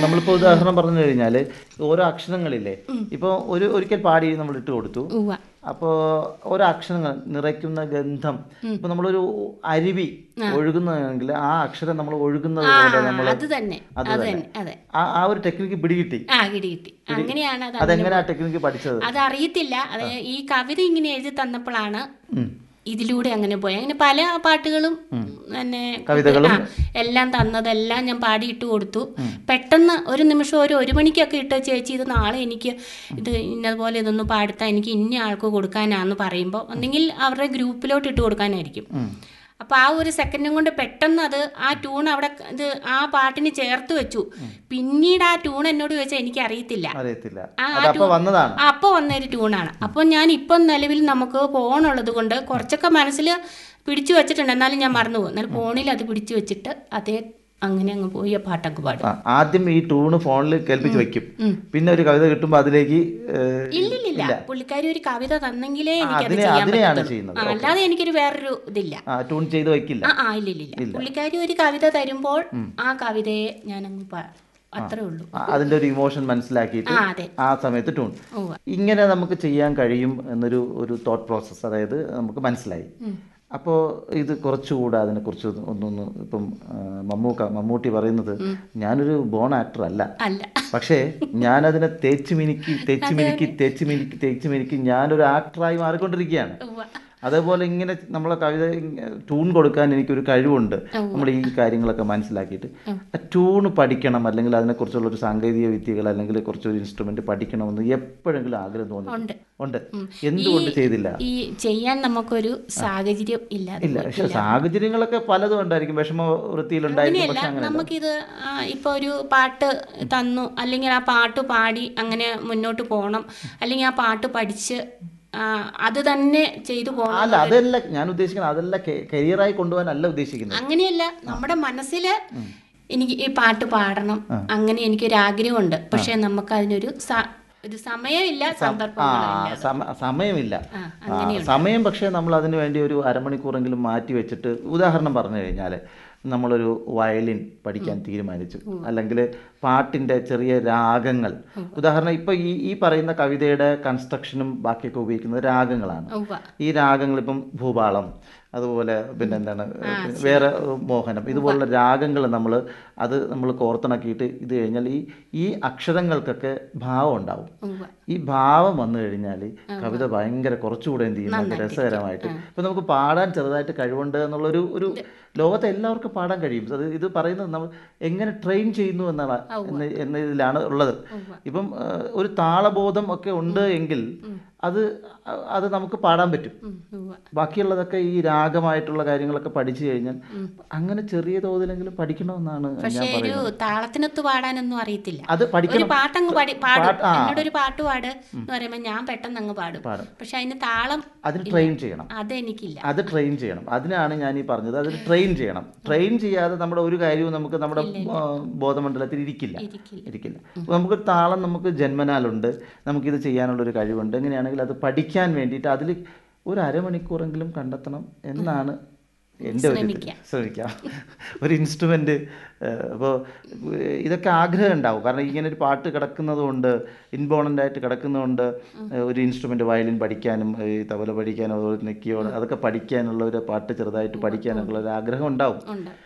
നമ്മളിപ്പോ ഉദാഹരണം പറഞ്ഞു കഴിഞ്ഞാല് ഓരോ അക്ഷരങ്ങളില്ലേ ഇപ്പൊ ഒരു ഒരിക്കൽ പാടി നമ്മൾ ഇട്ട് കൊടുത്തു ഉവ്വ അപ്പോൾ ഓരോ അക്ഷരങ്ങൾ നിറയ്ക്കുന്ന ഗന്ധം ഇപ്പൊ നമ്മളൊരു അരുവി ഒഴുകുന്നതെങ്കിൽ ആ അക്ഷരം നമ്മൾ ഒഴുകുന്നത് പോലെ നമ്മൾ അത് തന്നെ അത് തന്നെ അതെ ആ ആ ഒരു ടെക്നിക്ക് പിടികിട്ടി ആ കിട്ടി കിട്ടി അങ്ങനെയാണ് അത് അതെങ്ങനെ ആ ടെക്നിക്ക് പഠിച്ചത് അത് അറിയത്തില്ല അത് ഈ കവിത ഇങ്ങനെ എഴുതി തന്നപ്പോഴാണ് ഉം. ഇതിലൂടെ അങ്ങനെ പോയി അങ്ങനെ പല പാട്ടുകളും പിന്നെ കവിതകളും? ആ, എല്ലാം തന്നതെല്ലാം ഞാൻ പാടിയിട്ട് കൊടുത്തു പെട്ടെന്ന് ഒരു നിമിഷം ഒരു ഒരു മണിക്കൊക്കെ ഇട്ട് ചേച്ചി ഇത് നാളെ എനിക്ക് ഇത് ഇന്നതുപോലെ ഇതൊന്ന് പാടുത്താൽ എനിക്ക് ഇന്ന ആൾക്ക് കൊടുക്കാനാന്ന് പറയുമ്പോൾ ഒന്നെങ്കിൽ അവരുടെ ഗ്രൂപ്പിലോട്ട് ഇട്ട് കൊടുക്കാനായിരിക്കും അപ്പോൾ ആ ഒരു സെക്കൻഡും കൊണ്ട് പെട്ടെന്ന് അത് ആ ട്യൂൺ അവിടെ ഇത് ആ പാട്ടിന് ചേർത്ത് വെച്ചു പിന്നീട് ആ ട്യൂൺ എന്നോട് ചോദിച്ചാൽ എനിക്ക് അറിയത്തില്ല അറിയത്തില്ല ആ, ആ അതപ്പോ ട്യൂൺ- വന്നതാണ് ആ, അപ്പൊ വന്നൊരു ട്യൂണാണ് അപ്പോൾ ഞാൻ ഇപ്പം നിലവിൽ നമുക്ക് ഫോണുള്ളത് കൊണ്ട് കുറച്ചൊക്കെ മനസ്സിൽ പിടിച്ചു വെച്ചിട്ടുണ്ട് എന്നാലും ഞാൻ മറന്നു പോകും എന്നാലും ഫോണിൽ അത് പിടിച്ചു വെച്ചിട്ട് അതേ അങ്ങനെ അങ്ങ് പോയി ആ പാട്ടൊക്കെ പാടും ആ, ആദ്യം ഈ ട്യൂണ് ഫോണിൽ കേൾപ്പിച്ച് വെക്കും പിന്നെ ഒരു കവിത കിട്ടുമ്പോൾ അതിലേക്ക് ഏഹ്, ഇല്ലില്ലില്ല പുള്ളിക്കാരി ഒരു കവിത തന്നെങ്കിലേ എനിക്കത് അതിനെ- ചെയ്യാൻ അതിനെയാണ് പറ്റത്തുള്ളൂ ചെയ്യുന്നത്. ആ, അല്ലാതെ എനിക്കൊരു വേറൊരു ഇതില്ല ആ ട്യൂൺ ചെയ്ത് വെക്കില്ല ആ ആ ഇല്ലില്ലില്ല പുള്ളിക്കാരി ഒരു കവിത തരുമ്പോൾ ആ കവിതയെ ഞാൻ അങ്ങ് പാ അത്രേ ഉള്ളൂ ആ, അതിന്റെ ഒരു ഇമോഷൻ മനസ്സിലാക്കിയിട്ട് ആ അതെ ആ സമയത്ത് ട്യൂൺ ഉവ്വ. ഇങ്ങനെ നമുക്ക് ചെയ്യാൻ കഴിയും എന്നൊരു ഒരു തോട്ട് പ്രോസസ്സ് അതായത് നമുക്ക് മനസ്സിലായി അപ്പോൾ ഇത് കുറച്ചുകൂടെ അതിനെക്കുറിച്ച് ഒന്നൊന്ന് ഇപ്പം ആ, മമ്മൂക്ക മമ്മൂട്ടി പറയുന്നത് ഞാനൊരു ബോൺ ആക്ടർ അല്ല അല്ല പക്ഷേ ഞാനതിനെ തേച്ച് മിനുക്കി തേച്ച് മിനുക്കി തേച്ച് മിനുക്കി തേച്ച് മിനുക്കി ഞാനൊരു ആക്ടറായി മാറിക്കൊണ്ടിരിക്കുകയാണ് ഉവ്വ. അതേപോലെ ഇങ്ങനെ നമ്മളെ കവിത ട്യൂൺ കൊടുക്കാൻ എനിക്കൊരു കഴിവുണ്ട് നമ്മൾ ഈ കാര്യങ്ങളൊക്കെ മനസ്സിലാക്കിയിട്ട് ആ ട്യൂൺ പഠിക്കണം അല്ലെങ്കിൽ അതിനെക്കുറിച്ചുള്ള ഒരു സാങ്കേതിക വിദ്യകൾ അല്ലെങ്കിൽ കുറച്ചൊരു ഇൻസ്ട്രുമെന്റ് പഠിക്കണമെന്ന് എപ്പോഴെങ്കിലും ആഗ്രഹം തോന്നി ഉണ്ട് ഉണ്ട് എന്തുകൊണ്ട് ചെയ്തില്ല ഈ ചെയ്യാൻ നമുക്കൊരു സാഹചര്യം ഇല്ലാതെ ഇല്ല പക്ഷെ സാഹചര്യങ്ങളൊക്കെ പലതും ഉണ്ടായിരിക്കും വിഷമ വൃത്തിയിലുണ്ടായിരിക്കും അങ്ങനെയല്ല പക്ഷെ അങ്ങനെ നമുക്കിത് ആ, ഇപ്പൊ ഒരു പാട്ട് തന്നു അല്ലെങ്കിൽ ആ പാട്ട് പാടി അങ്ങനെ മുന്നോട്ട് പോകണം അല്ലെങ്കിൽ ആ പാട്ട് പഠിച്ച് ആ, അത് തന്നെ ചെയ്തു പോകണം അല്ല അതല്ല ഞാൻ ഉദ്ദേശിക്കുന്നത് അതല്ല കരിയറായി കൊണ്ടുപോകാനല്ല ഉദ്ദേശിക്കുന്നത് അങ്ങനെയല്ല നമ്മുടെ മനസ്സിൽ എനിക്ക് ഈ പാട്ട് പാടണം അങ്ങനെ എനിക്കൊരു ആഗ്രഹമുണ്ട് പക്ഷെ നമുക്ക് അതിനൊരു സ- ഒരു സമയമില്ല ആ സന്ദർഭങ്ങളില്ല സമ- സമയമില്ല ആ, ആ, സമയം പക്ഷേ നമ്മൾ അതിന് വേണ്ടി ഒരു അരമണിക്കൂറെങ്കിലും മാറ്റി വെച്ചിട്ട് ഉദാഹരണം പറഞ്ഞു കഴിഞ്ഞാൽ നമ്മളൊരു വയലിൻ പഠിക്കാൻ തീരുമാനിച്ചു അല്ലെങ്കിൽ പാട്ടിൻ്റെ ചെറിയ രാഗങ്ങൾ ഉദാഹരണം ഇപ്പോൾ ഈ ഈ പറയുന്ന കവിതയുടെ കൺസ്ട്രക്ഷനും ബാക്കിയൊക്കെ ഉപയോഗിക്കുന്നത് രാഗങ്ങളാണ് ഉവ്വ. ഈ രാഗങ്ങൾ ഇപ്പം ഭൂപാളം അതുപോലെ പിന്നെ എന്താണ് വേറെ ഏഹ്, മോഹനം ഇതുപോലുള്ള രാഗങ്ങൾ നമ്മൾ അത് നമ്മൾ കോർത്തിണക്കിയിട്ട് ഇത് കഴിഞ്ഞാൽ ഈ ഈ അക്ഷരങ്ങൾക്കൊക്കെ ഭാവം ഉണ്ടാവും ഉവ്വ. ഈ ഭാവം വന്നു കഴിഞ്ഞാൽ കവിത ഭയങ്കര കുറച്ചുകൂടെ എന്ത് ചെയ്യും നല്ല രസകരമായിട്ട് ഇപ്പൊ നമുക്ക് പാടാൻ ചെറുതായിട്ട് കഴിവുണ്ട് എന്നുള്ളൊരു ഒരു ലോകത്തെ എല്ലാവർക്കും പാടാൻ കഴിയും അത് ഇത് പറയുന്നത് നമ്മൾ എങ്ങനെ ട്രെയിൻ ചെയ്യുന്നു എന്നാണ് എന്ന എന്ന ഇതിലാണ് ഉള്ളത് ഇപ്പം ആ, ഒരു താളബോധം ഒക്കെ ഉണ്ട് എങ്കിൽ അത് അ- അത് നമുക്ക് പാടാൻ പറ്റും ഉം, ഉവ്വ. ബാക്കിയുള്ളതൊക്കെ ഈ രാഗമായിട്ടുള്ള കാര്യങ്ങളൊക്കെ പഠിച്ചു കഴിഞ്ഞാൽ അങ്ങനെ ചെറിയ തോതിലെങ്കിലും പഠിക്കണമെന്നാണ് പക്ഷേ ഞാൻ ഒരു പറയുന്നത് താളത്തിനൊത്ത് പാടാനൊന്നും അറിയത്തില്ല അത് ഒരു പഠിക്കണം പാട്ടങ്ങ് പാടി പാടും പാട്ട്- ആ. എന്നോടൊരു പാട്ട് പാട് എന്ന് പറയുമ്പോൾ ഞാൻ പെട്ടെന്ന് അങ്ങ് പാടും പാടും പക്ഷെ അതിന് താളം അതിന് ട്രെയിൻ ചെയ്യണം അതെനിക്കില്ല അത് ട്രെയിൻ ചെയ്യണം അതിനാണ് ഞാൻ ഈ പറഞ്ഞത് അതിന് ട്രെയിൻ ചെയ്യണം ട്രെയിൻ ചെയ്യാതെ നമ്മുടെ ഒരു കാര്യവും നമുക്ക് നമ്മുടെ ആ, ബോധമണ്ഡലത്തിൽ ഇരിക്കില്ല ഇരിക്കില്ല ഇരിക്കില്ല നമുക്ക് താളം നമുക്ക് ജന്മനാലുണ്ട് നമുക്കിത് ചെയ്യാനുള്ളൊരു കഴിവുണ്ട് എങ്ങനെയാണെങ്കിൽ അത് പഠിക്കാൻ വേണ്ടിയിട്ട് അതിൽ ഒരു അരമണിക്കൂറെങ്കിലും കണ്ടെത്തണം എന്നാണ് എൻ്റെ ഒരു ഇത്. ശ്രമിക്കാം ഒരു ഇൻസ്ട്രുമെൻ്റ് അപ്പോൾ ഇതൊക്കെ ആഗ്രഹം ഉണ്ടാവും കാരണം ഇങ്ങനെ ഒരു പാട്ട് കിടക്കുന്നത് കൊണ്ട് ഇൻബോണൻ്റ് ആയിട്ട് കിടക്കുന്നതുകൊണ്ട് ഒരു ഇൻസ്ട്രുമെൻ്റ് വയലിൻ പഠിക്കാനും ഈ തബല പഠിക്കാനും അതുപോലെ നെക്കിയോ അതൊക്കെ പഠിക്കാനുള്ള ഒരു പാട്ട് ചെറുതായിട്ട് പഠിക്കാനുള്ള ഒരു ആഗ്രഹം ഉണ്ടാവും ഉണ്ട്